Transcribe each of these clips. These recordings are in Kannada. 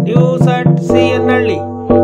ನ್ಯೂಸ್ ಅಟ್ ಸಿ ಎನ್ನಳ್ಳಿ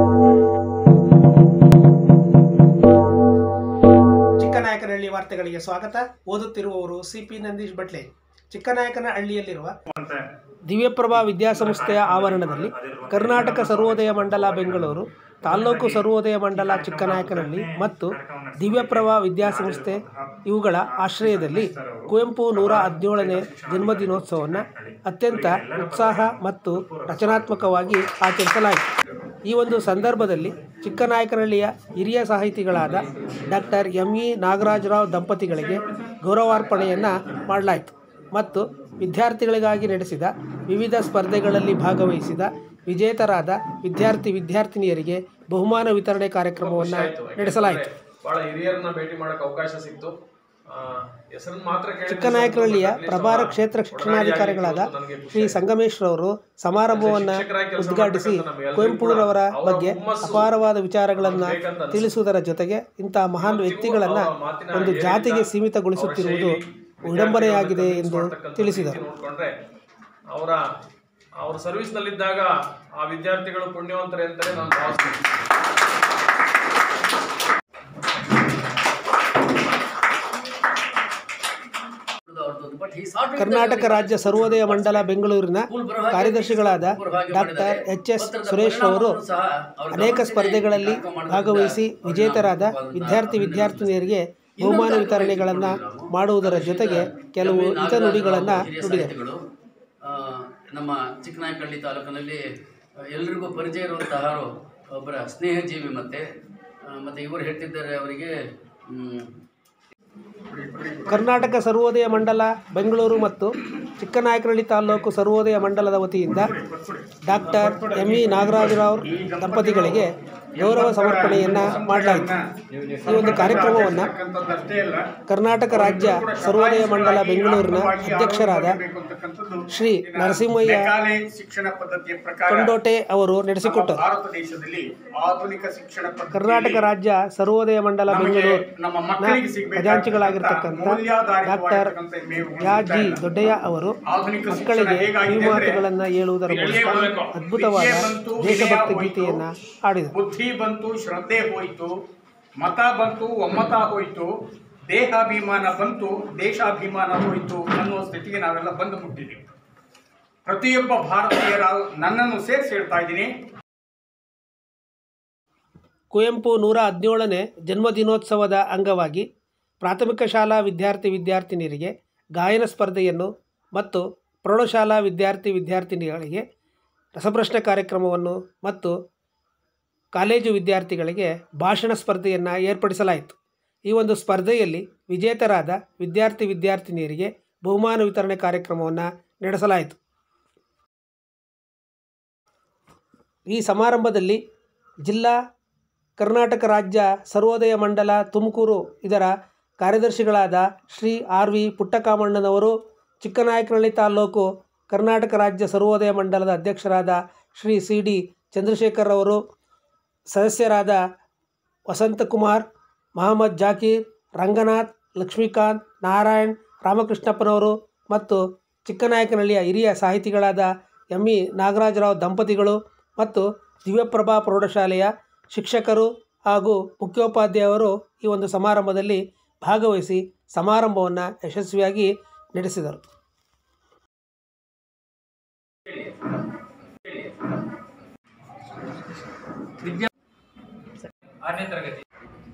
ಚಿಕ್ಕನಾಯಕನಹಳ್ಳಿ ವಾರ್ತೆಗಳಿಗೆ ಸ್ವಾಗತ ಓದುತ್ತಿರುವವರು ಸಿಪಿ ನಂದೀಶ್ ಬಟ್ಲೆ ಚಿಕ್ಕನಾಯಕನಹಳ್ಳಿಯಲ್ಲಿರುವ ದಿವ್ಯಪ್ರಭಾ ವಿದ್ಯಾಸಂಸ್ಥೆಯ ಆವರಣದಲ್ಲಿ ಕರ್ನಾಟಕ ಸರ್ವೋದಯ ಮಂಡಲ ಬೆಂಗಳೂರು ತಾಲ್ಲೂಕು ಸರ್ವೋದಯ ಮಂಡಲ ಚಿಕ್ಕನಾಯಕನಹಳ್ಳಿ ಮತ್ತು ದಿವ್ಯಪ್ರಭಾ ವಿದ್ಯಾಸಂಸ್ಥೆ ಇವುಗಳ ಆಶ್ರಯದಲ್ಲಿ ಕುವೆಂಪು ನೂರ ಹದಿನೇಳನೇ ಜನ್ಮದಿನೋತ್ಸವವನ್ನು ಅತ್ಯಂತ ಉತ್ಸಾಹ ಮತ್ತು ರಚನಾತ್ಮಕವಾಗಿ ಆಚರಿಸಲಾಯಿತು ಈ ಒಂದು ಸಂದರ್ಭದಲ್ಲಿ ಚಿಕ್ಕನಾಯಕನಹಳ್ಳಿಯ ಹಿರಿಯ ಸಾಹಿತಿಗಳಾದ ಡಾಕ್ಟರ್ ಎಂ ಇ ನಾಗರಾಜರಾವ್ ದಂಪತಿಗಳಿಗೆ ಗೌರವಾರ್ಪಣೆಯನ್ನು ಮಾಡಲಾಯಿತು ಮತ್ತು ವಿದ್ಯಾರ್ಥಿಗಳಿಗಾಗಿ ನಡೆಸಿದ ವಿವಿಧ ಸ್ಪರ್ಧೆಗಳಲ್ಲಿ ಭಾಗವಹಿಸಿದ ವಿಜೇತರಾದ ವಿದ್ಯಾರ್ಥಿ ವಿದ್ಯಾರ್ಥಿನಿಯರಿಗೆ ಬಹುಮಾನ ವಿತರಣೆ ಕಾರ್ಯಕ್ರಮವನ್ನು ನಡೆಸಲಾಯಿತು ಬಹಳ ಹಿರಿಯರನ್ನ ಭೇಟಿ ಮಾಡಕ್ ಅವಕಾಶ ಸಿಕ್ತು ಹೆಸರನ್ನ ಮಾತ್ರ ಕೇಳಿದ್ರೆ ಚಿಕ್ಕನಾಯಕನಹಳ್ಳಿಯ ಸ್ವಲ್ಪ ಪ್ರಭಾರ ಕ್ಷೇತ್ರ ಶಿಕ್ಷಣಾಧಿಕಾರಿಗಳಾದ ಶ್ರೀ ಸಂಗಮೇಶ್ರವರು ಸಮಾರಂಭವನ್ನು ಉದ್ಘಾಟಿಸಿ ಕುವೆಂಪುರವರ ಬಗ್ಗೆ ಅಪಾರವಾದ ವಿಚಾರಗಳನ್ನು ತಿಳಿಸುವುದರ ಜೊತೆಗೆ ಇಂತಹ ಮಹಾನ್ ವ್ಯಕ್ತಿಗಳನ್ನು ಒಂದು ಜಾತಿಗೆ ಸೀಮಿತಗೊಳಿಸುತ್ತಿರುವುದು ವಿಡಂಬನೆಯಾಗಿದೆ ಎಂದು ತಿಳಿಸಿದರು ನೋಡ್ಕೊಂಡ್ರೆ ಅವರ ಅವ್ರ ಸರ್ವಿಸ್ ನಲ್ಲಿದ್ದಾಗ ಆ ವಿದ್ಯಾರ್ಥಿಗಳು ಪುಣ್ಯವಂತರೇ ಅಂತಾನೆ ನಾನು ಭಾವಿಸ್ತೀನಿ ಕರ್ನಾಟಕ ರಾಜ್ಯ ಸರ್ವೋದಯ ಮಂಡಲ ಬೆಂಗಳೂರಿನ ಕಾರ್ಯದರ್ಶಿಗಳಾದ ಡಾಕ್ಟರ್ ಎಚ್ ಎಸ್ ಸುರೇಶ್ ರವರು ಅನೇಕ ಸ್ಪರ್ಧೆಗಳಲ್ಲಿ ಭಾಗವಹಿಸಿ ವಿಜೇತರಾದ ವಿದ್ಯಾರ್ಥಿ ವಿದ್ಯಾರ್ಥಿನಿಯರಿಗೆ ಬಹುಮಾನ ವಿತರಣೆಗಳನ್ನು ಮಾಡುವುದರ ಜೊತೆಗೆ ಕೆಲವು ಹಿತನುಡಿಗಳನ್ನು ನುಡಿದರು ವಿದ್ಯಾರ್ಥಿಗಳು ಆ, ನಮ್ಮ ಚಿಕ್ಕನಾಯಕಹಳ್ಳಿ ತಾಲೂಕಿನಲ್ಲಿ ಎಲ್ರಿಗೂ ಪರಿಚಯ ಇರುವಂತಹ ಒಬ್ಬರ ಸ್ನೇಹಜೀವಿ ಮತ್ತೆ ಆ, ಮತ್ತೆ ಇವರು ಹೇಳ್ತಿದ್ದಾರೆ ಅವರಿಗೆ ಮ್, ಕರ್ನಾಟಕ ಸರ್ವೋದಯ ಮಂಡಲ ಬೆಂಗಳೂರು ಮತ್ತು ಚಿಕ್ಕನಾಯಕನಹಳ್ಳಿ ತಾಲ್ಲೂಕು ಸರ್ವೋದಯ ಮಂಡಲದ ವತಿಯಿಂದ ಡಾಕ್ಟರ್ ಎಂ ಇ ನಾಗರಾಜರಾವ್ ದಂಪತಿಗಳಿಗೆ ಗೌರವ ಸಮರ್ಪಣೆಯನ್ನು ಮಾಡಲಾಯಿತು ಈ ಒಂದು ಕಾರ್ಯಕ್ರಮವನ್ನು ಕರ್ನಾಟಕ ರಾಜ್ಯ ಸರ್ವೋದಯ ಮಂಡಲ ಬೆಂಗಳೂರಿನ ಅಧ್ಯಕ್ಷರಾದ ಶ್ರೀ ನರಸಿಂಹಯ್ಯ ಶಾಲೆ ಶಿಕ್ಷಣ ಪದ್ಧತಿಯ ಪ್ರಕಾರ ಕೊಂಡೋಟೆ ಅವರು ನಡೆಸಿಕೊಟ್ಟರು ಭಾರತ ದೇಶದಲ್ಲಿ ಆಧುನಿಕ ಶಿಕ್ಷಣ ಪದ್ಧತಿ ಕರ್ನಾಟಕ ರಾಜ್ಯ ಸರ್ವೋದಯ ಮಂಡಲ ಬೆಂಗಳೂರು ನಮ್ಮ ಮಕ್ಕಳಿಗೆ ಸಿಗಬೇಕಾದ ಖಜಾಂಚಿಗಳಾಗಿರ್ತಕ್ಕಂಥ ಡಾಕ್ಟರ್ ಯಾ ಜಿ ದೊಡ್ಡಯ್ಯ ಅವರು ಆಧುನಿಕ ಶಿಕ್ಷಣ ಮಕ್ಕಳಿಗೆ ಹೇಗಾಗಿದೆ ಅಂದ್ರೆ ಕಿವಿಮಾತುಗಳನ್ನು ಹೇಳುವುದರ ಮೂಲಕ ಅದ್ಭುತವಾದ ವಿದ್ಯೆ ಬಂತು, ದೇಶಭಕ್ತಿ ವಿನಯ ಗೀತೆಯನ್ನು ಹಾಡಿದರು ಬುದ್ಧಿ ಬಂತು ಶ್ರದ್ಧೆ ಹೋಯಿತು ಮತ ಬಂತು ಒಮ್ಮತ ಹೋಯಿತು ದೇಹಾಭಿಮಾನ ಬಂತು ದೇಶಾಭಿಮಾನ ಹೋಯಿತು ಅನ್ನೋ ಸ್ಥಿತಿಗೆ ನಾವೆಲ್ಲ ಬಂದು ಮುಟ್ಟಿದ್ದೀವಿ ಪ್ರತಿಯೊಬ್ಬ ಭಾರತೀಯರ ನನ್ನನ್ನು ಸೇರಿಸಿ ಹೇಳ್ತಾ ಇದ್ದೀನಿ ಕುವೆಂಪು ನೂರ ಹದಿನೇಳನೇ ಜನ್ಮದಿನೋತ್ಸವದ ಅಂಗವಾಗಿ ಪ್ರಾಥಮಿಕ ಶಾಲಾ ವಿದ್ಯಾರ್ಥಿ ವಿದ್ಯಾರ್ಥಿನಿಯರಿಗೆ ಗಾಯನ ಸ್ಪರ್ಧೆಯನ್ನು ಮತ್ತು ಪ್ರೌಢಶಾಲಾ ವಿದ್ಯಾರ್ಥಿ ವಿದ್ಯಾರ್ಥಿನಿಗಳಿಗೆ ರಸಪ್ರಶ್ನೆ ಕಾರ್ಯಕ್ರಮವನ್ನು ಮತ್ತು ಕಾಲೇಜು ವಿದ್ಯಾರ್ಥಿಗಳಿಗೆ ಭಾಷಣ ಸ್ಪರ್ಧೆಯನ್ನು ಏರ್ಪಡಿಸಲಾಯಿತು ಈ ಒಂದು ಸ್ಪರ್ಧೆಯಲ್ಲಿ ವಿಜೇತರಾದ ವಿದ್ಯಾರ್ಥಿ ವಿದ್ಯಾರ್ಥಿನಿಯರಿಗೆ ಬಹುಮಾನ ವಿತರಣೆ ಕಾರ್ಯಕ್ರಮವನ್ನು ನಡೆಸಲಾಯಿತು ಈ ಸಮಾರಂಭದಲ್ಲಿ ಜಿಲ್ಲಾ ಕರ್ನಾಟಕ ರಾಜ್ಯ ಸರ್ವೋದಯ ಮಂಡಲ ತುಮಕೂರು ಇದರ ಕಾರ್ಯದರ್ಶಿಗಳಾದ ಶ್ರೀ ಆರ್ ವಿ ಪುಟ್ಟಕಾಮಣ್ಣನವರು ಚಿಕ್ಕನಾಯಕನಹಳ್ಳಿ ತಾಲ್ಲೂಕು ಕರ್ನಾಟಕ ರಾಜ್ಯ ಸರ್ವೋದಯ ಮಂಡಲದ ಅಧ್ಯಕ್ಷರಾದ ಶ್ರೀ ಸಿ ಡಿ ಚಂದ್ರಶೇಖರ್ ಅವರು ಸದಸ್ಯರಾದ ವಸಂತಕುಮಾರ್ ಮಹಮ್ಮದ್ ಜಾಕೀರ್ ರಂಗನಾಥ್ ಲಕ್ಷ್ಮೀಕಾಂತ್ ನಾರಾಯಣ್ ರಾಮಕೃಷ್ಣಪ್ಪನವರು ಮತ್ತು ಚಿಕ್ಕನಾಯಕನಹಳ್ಳಿಯ ಹಿರಿಯ ಸಾಹಿತಿಗಳಾದ ಎಂ ಇ ನಾಗರಾಜರಾವ್ ದಂಪತಿಗಳು ಮತ್ತು ದಿವ್ಯಪ್ರಭಾ ಪ್ರೌಢಶಾಲೆಯ ಶಿಕ್ಷಕರು ಹಾಗೂ ಮುಖ್ಯೋಪಾಧ್ಯಾಯರು ಈ ಒಂದು ಸಮಾರಂಭದಲ್ಲಿ ಭಾಗವಹಿಸಿ ಸಮಾರಂಭವನ್ನು ಯಶಸ್ವಿಯಾಗಿ ನಡೆಸಿದರು ಆರನೇ ತರಗತಿ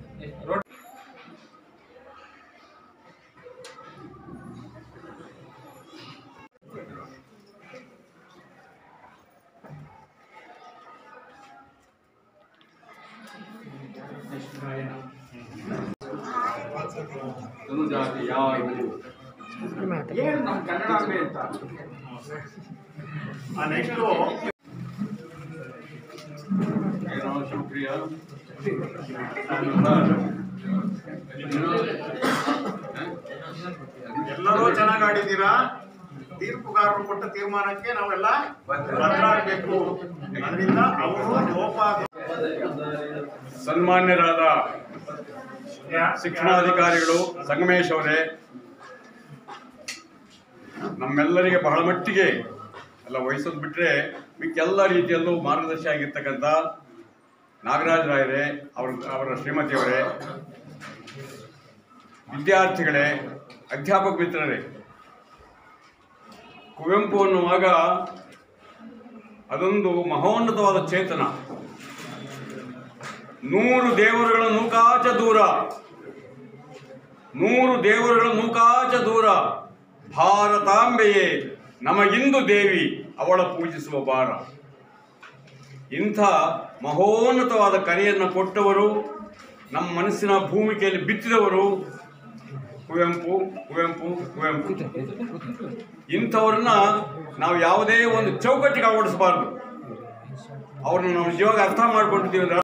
ಏನು ನಮ್ಮ ಕನ್ನಡ ಅಂಬೆ ಅಂತ ಆ ನೆಕ್ಸ್ಟು ಎಲ್ಲರೂ ಚೆನ್ನಾಗಿ ಆಡಿದ್ದೀರಾ ತೀರ್ಪುಗಾರರು ಕೊಟ್ಟ ತೀರ್ಮಾನಕ್ಕೆ ನಾವೆಲ್ಲ ಬದಲಾಗಬೇಕು ಅದರಿಂದ ಅವರು ಲೋಪ ಸನ್ಮಾನ್ಯರಾದ ಶಿಕ್ಷಣಾಧಿಕಾರಿಗಳು ಸಂಗಮೇಶ್ ಅವರೇ ನಮ್ಮೆಲ್ಲರಿಗೆ ಬಹಳ ಮಟ್ಟಿಗೆ ಎಲ್ಲ ವಹಿಸೋದು ಬಿಟ್ಟರೆ ಮಿಕ್ಕೆಲ್ಲ ರೀತಿಯಲ್ಲೂ ಮಾರ್ಗದರ್ಶಿ ಆಗಿರ್ತಕ್ಕಂಥ ನಾಗರಾಜ್ ರಾಯರೇ ಅವ್ರ ಅವರ ಶ್ರೀಮತಿಯವರೇ ವಿದ್ಯಾರ್ಥಿಗಳೇ ಅಧ್ಯಾಪಕ ಮಿತ್ರರೇ ಕುವೆಂಪು ಅನ್ನುವಾಗ ಅದೊಂದು ಮಹೋನ್ನತವಾದ ಚೇತನ ನೂರು ದೇವರುಗಳ ನೂಕಾಚ ದೂರ ನೂರು ದೇವರುಗಳ ನೂಕಾಚ ದೂರ ಭಾರತಾಂಬೆಯೇ ನಮಗಿಂದು ದೇವಿ ಅವಳ ಪೂಜಿಸುವ ಭಾರ ಇಂಥ ಮಹೋನ್ನತವಾದ ಕರೆಯನ್ನು ಕೊಟ್ಟವರು ನಮ್ಮ ಮನಸ್ಸಿನ ಭೂಮಿಕೆಯಲ್ಲಿ ಬಿತ್ತಿದವರು ಕುವೆಂಪು ಕುವೆಂಪು ಕುವೆಂಪು ಇಂಥವ್ರನ್ನ ನಾವು ಯಾವುದೇ ಒಂದು ಚೌಕಟ್ಟಿಗೆ ಅಳವಡಿಸಬಾರ್ದು ಅವ್ರನ್ನ ನಾವು ನಿಜವಾಗಿ ಅರ್ಥ ಮಾಡ್ಕೊಂಡಿದ್ದೀವಿ ಅಂದ್ರೆ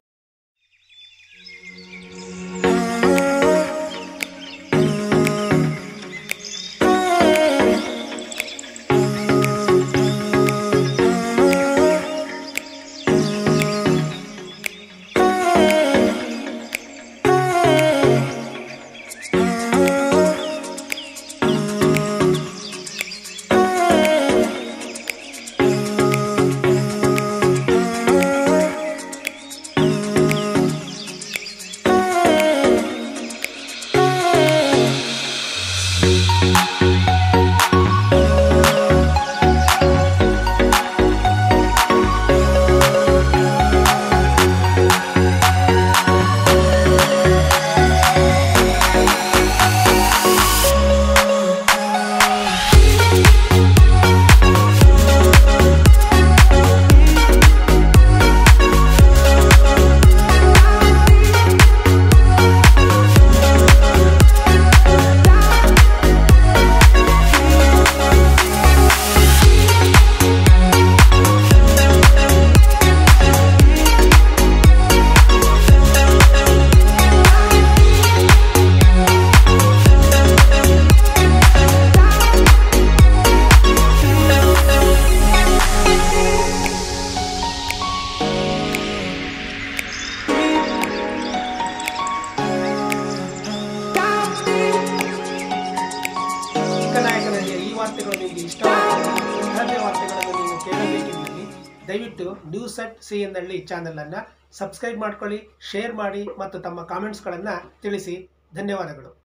ಚಿಕ್ಕನಾಯಕನಹಳ್ಳಿಯ ಈ ವಾರ್ತೆಗಳು ನಿಮಗೆ ಇಷ್ಟವಾದರೆ ಇಂಥದ್ದೇ ವಾರ್ತೆಗಳನ್ನು ನೀವು ಕೇಳಬೇಕಿದ್ದಲ್ಲಿ ದಯವಿಟ್ಟು ನ್ಯೂಸ್ ಅಟ್ ಸಿ ಎನ್ ಹಳ್ಳಿ ಚಾನಲನ್ನು ಸಬ್ಸ್ಕ್ರೈಬ್ ಮಾಡ್ಕೊಳ್ಳಿ ಶೇರ್ ಮಾಡಿ ಮತ್ತು ತಮ್ಮ ಕಾಮೆಂಟ್ಸ್ಗಳನ್ನು ತಿಳಿಸಿ ಧನ್ಯವಾದಗಳು